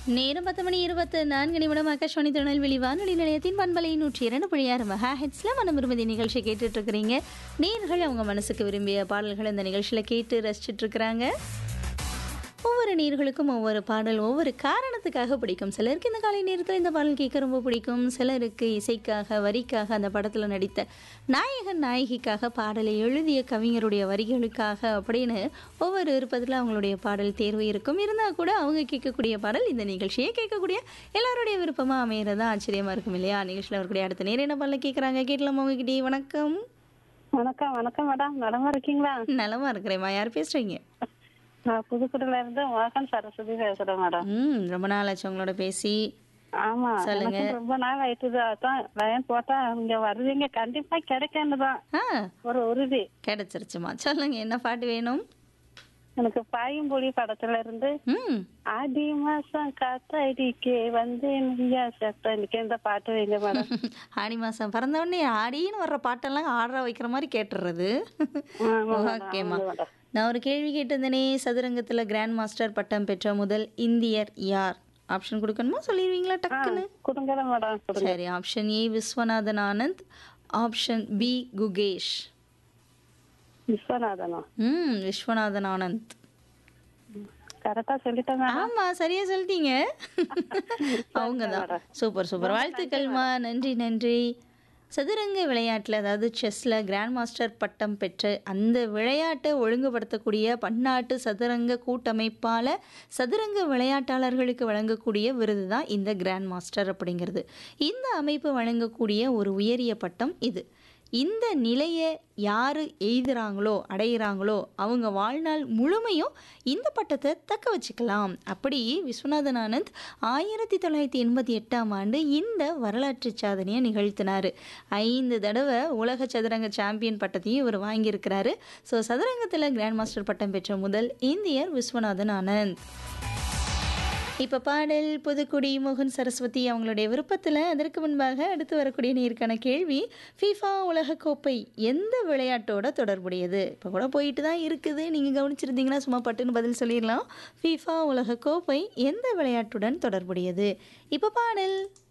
நேரம் பத்து மணி இருபத்து நான்கு நிமிடம் ஆகாஷ்வாணி திருநெல்வேலி வானொலி நிலையத்தின் பண்பலை நூற்றி இரண்டு புள்ளி ஆறு மெகா ஹெட்ஸ்ல மனம் விரும்பி நிகழ்ச்சி கேட்டுட்டு இருக்கிறீங்க நேர்கள் அவங்க மனசுக்கு விரும்பிய பாடல்கள் இந்த நிகழ்ச்சியில கேட்டு ரசிச்சிட்டு இருக்கிறாங்க ஒவ்வொரு நீர்களுக்கும் ஒவ்வொரு பாடல் ஒவ்வொரு காரணத்துக்காக பிடிக்கும் சிலருக்கு இந்த காலை நேரத்தில் இந்த பாடல் கேட்க ரொம்ப பிடிக்கும் சிலருக்கு இசைக்காக வரிக்காக அந்த படத்தில் நடித்த நாயகன் நாயகிக்காக பாடலை எழுதிய கவிஞருடைய வரிகளுக்காக அப்படின்னு ஒவ்வொரு விருப்பத்தில் அவங்களுடைய பாடல் தேர்வு இருக்கும் இருந்தால் கூட அவங்க கேட்கக்கூடிய பாடல் இந்த நிகழ்ச்சியை கேட்கக்கூடிய எல்லாருடைய விருப்பமாக அமையிறதா ஆச்சரியமாக இருக்கும் இல்லையா நிகழ்ச்சியில் வரக்கூடிய அடுத்த நேரம் என்ன பாடல கேட்குறாங்க கேட்கலாமா உங்ககிட்டயே வணக்கம் வணக்கம் வணக்கம் மேடம் நலமா இருக்கீங்களா நலமா இருக்கிறேம்மா யார் பேசுகிறீங்க நான் புதுக்குடில இருந்து மோகன் சரஸ்வதி பேசுறேன் மேடம் ம் ரொம்ப நாள் ஆச்சு உங்களோட பேசி ஆமா சொல்லுங்க. எனக்கு ரொம்ப நாள் ஆயிட்டுது அதான் லைன் போட்டா இங்க வருவீங்க கண்டிப்பா கிடைக்கன்னு தான் ஆ ஒரு உறுதி கிடைச்சிருச்சுமா சொல்லுங்க என்ன பாட்டு வேணும் எனக்கு பாயும்பொழி படத்துல இருந்து ம் ஆடி மாசம் காத்தடிக்கே வந்து நீயா சத்தடிக்க இந்த பாட்டு வைங்க மேடம் ஆடி மாதம் பிறந்த உடனே ஆடின்னு வர்ற பாட்டெல்லாம் ஆடுற வைக்கிற மாதிரி கேட்டுறது ஆமா மேடம், ஓகேம்மா ஆமா மேடம். நான் ஒரு கேள்வி கேட்டிருந்தேனே சதுரங்கத்தில் கிராண்ட் மாஸ்டர் பட்டம் பெற்ற முதல் இந்தியர் யார் ஆப்ஷன் கொடுக்கணுமா சொல்லிடுவீங்களா ஆ, டக்குன்னு கொடுங்க மேடம் கொடுங்க சரி option A Viswanathan Anand option B Gukesh விஸ்வநாதனா ம் விஸ்வநாதன் ஆனந்த் கரெக்டா சொல்லிட்டேன் மேடம் ஆமா சரியா சொல்லிட்டீங்க அவங்க தான் சூப்பர் சூப்பர் வாழ்த்துக்கள்மா நன்றி நன்றி சதுரங்க விளையாட்டில் அதாவது செஸ்ஸில் கிராண்ட் மாஸ்டர் பட்டம் பெற்ற அந்த விளையாட்டை ஒழுங்குபடுத்தக்கூடிய பன்னாட்டு சதுரங்க கூட்டமைப்பால் சதுரங்க விளையாட்டாளர்களுக்கு வழங்கக்கூடிய விருது தான் இந்த கிராண்ட் மாஸ்டர் அப்படிங்கிறது இந்த அமைப்பு வழங்கக்கூடிய ஒரு உயரிய பட்டம் இது இந்த நிலையை யார் எய்துறாங்களோ அடையிறாங்களோ அவங்க வாழ்நாள் முழுமையும் இந்த பட்டத்தை தக்க வச்சுக்கலாம் அப்படி விஸ்வநாதன் ஆனந்த் ஆயிரத்தி தொள்ளாயிரத்தி எண்பத்தி எட்டாம் ஆண்டு இந்த வரலாற்று சாதனையை நிகழ்த்தினார் ஐந்து தடவை உலக சதுரங்க சாம்பியன் பட்டத்தையும் இவர் வாங்கியிருக்கிறாரு ஸோ சதுரங்கத்தில் கிராண்ட் மாஸ்டர் பட்டம் பெற்ற முதல் இந்தியர் விஸ்வநாதன் ஆனந்த் இப்போ பாடல் புதுக்குடி மோகன் சரஸ்வதி அவங்களுடைய விருப்பத்தில் அதற்கு முன்பாக அடுத்து வரக்கூடிய நேருக்கான கேள்வி ஃபீஃபா உலகக்கோப்பை எந்த விளையாட்டோட தொடர்புடையது இப்போ கூட போயிட்டு தான் இருக்குது நீங்கள் கவனிச்சிருந்தீங்கன்னா சும்மா பட்டுன்னு பதில் சொல்லிடலாம் ஃபீஃபா உலகக்கோப்பை எந்த விளையாட்டுடன் தொடர்புடையது இப்போ பாடல்